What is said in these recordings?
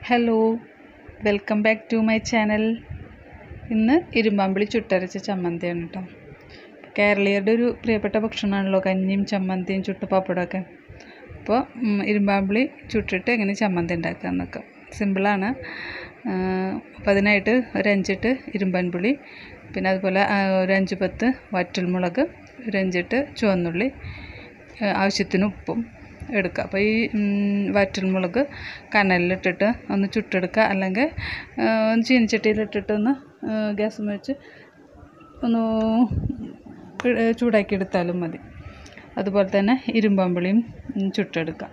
hello welcome back to my channel ഇന്ന് ഇരുമ്പാമ്പിളി ചുട്ടരച്ച ചമ്മന്തിയാണ് കേട്ടോ കേരളീയരുടെ ഒരു പ്രിയപ്പെട്ട ഭക്ഷണമാണല്ലോ കഞ്ഞിയും ചമ്മന്തിയും ചുട്ട പപ്പടമൊക്കെ അപ്പോൾ ഉം, ഇരുമ്പാമ്പിളി ചുട്ടിട്ട് എങ്ങനെ ചമ്മന്തി ഉണ്ടാക്കുക എന്നൊക്കെ സിമ്പിളാണ് അപ്പോൾ അതിനായിട്ട് ഒരു അഞ്ചെട്ട് ഇരുമ്പൻപുളി പിന്നെ അതുപോലെ ആ, ഒരു അഞ്ച് പത്ത് വറ്റൽമുളക് ഒരു അഞ്ചെട്ട് ചുവന്നുള്ളി ആ, ആവശ്യത്തിന് ഉപ്പും എടുക്കുക അപ്പോൾ ഈ ഉം, വറ്റൽമുളക് കനലിലിട്ടിട്ട് ഒന്ന് ചുട്ടെടുക്കുക അല്ലെങ്കിൽ ഒന്ന് ചീനച്ചട്ടിയിലിട്ടിട്ട് ഒന്ന് ഗ്യാസ് വെച്ച് ഒന്ന് ഇ- ചൂടാക്കി എടുത്താലും മതി അതുപോലെ തന്നെ ഇരുമ്പാമ്പിളിയും ഉം, ചുട്ടെടുക്കുക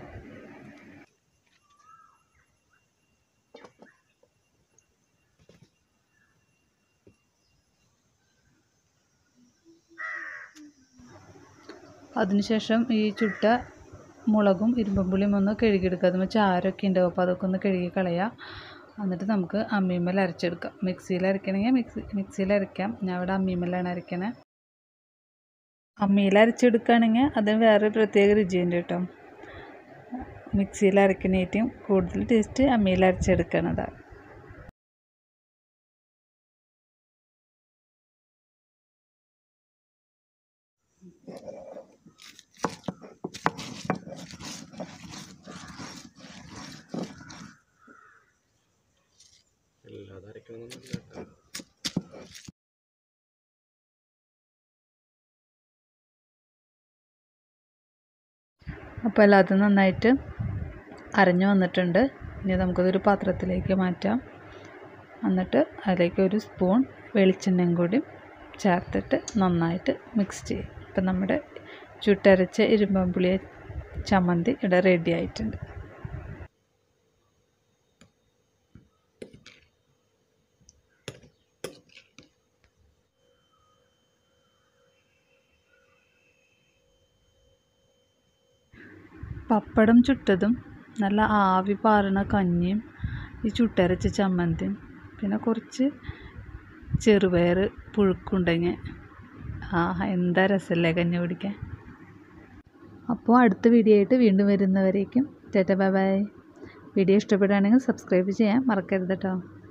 അതിനുശേഷം ഈ ചുട്ട മുളകും ഇരുമ്പുളിയും ഒന്ന് കഴുകിയെടുക്കുക അതുമ്പോൾ ചാരമൊക്കെ ഉണ്ടാവും അപ്പോൾ അതൊക്കെ ഒന്ന് കഴുകി കളയുക എന്നിട്ട് നമുക്ക് അമ്മീമ്മൽ അരച്ചെടുക്കാം മിക്സിയിൽ അരയ്ക്കണമെങ്കിൽ മിക്സി മിക്സിയിൽ അരയ്ക്കാം ഞാൻ ഇവിടെ അമ്മീമ്മലാണ് അരയ്ക്കണേ അമ്മിയിൽ അരച്ചെടുക്കുകയാണെങ്കിൽ അത് വേറെ പ്രത്യേക രുചിയുണ്ട് കേട്ടോ മിക്സിയിൽ അരയ്ക്കുന്നേറ്റവും കൂടുതൽ ടേസ്റ്റ് അമ്മിയിൽ അരച്ചെടുക്കണതാണ് അല്ലാതെ അരയ്ക്കണമെന്നൊന്നുമില്ല കേട്ടോ അപ്പോൾ എല്ലാതും നന്നായിട്ട് അരഞ്ഞു വന്നിട്ടുണ്ട് ഇനി നമുക്കതൊരു പാത്രത്തിലേക്ക് മാറ്റാം എന്നിട്ട് അതിലേക്ക് ഒരു സ്പൂൺ വെളിച്ചെണ്ണയും കൂടി ചേർത്തിട്ട് നന്നായിട്ട് മിക്സ് ചെയ്യും ഇപ്പം നമ്മുടെ ചുട്ടരച്ച ഇരുമ്പമ്പുളി ചമ്മന്തി ഇവിടെ റെഡി ആയിട്ടുണ്ട് പപ്പടം ചുട്ടതും നല്ല ആവി പാറണ കഞ്ഞിയും ഈ ചുട്ടരച്ച ചമ്മന്തിയും പിന്നെ കുറച്ച് ചെറുപയർ പുഴുക്കുണ്ടെങ്കിൽ ആഹാ എന്താ രസമല്ലേ കഞ്ഞി കുടിക്കാൻ അപ്പോൾ അടുത്ത വീഡിയോ ആയിട്ട് വീണ്ടും വരുന്നവരേക്കും ടാറ്റ ബൈ ബൈ വീഡിയോ ഇഷ്ടപ്പെടുകയാണെങ്കിൽ സബ്സ്ക്രൈബ് ചെയ്യാൻ മറക്കരുത് കേട്ടോ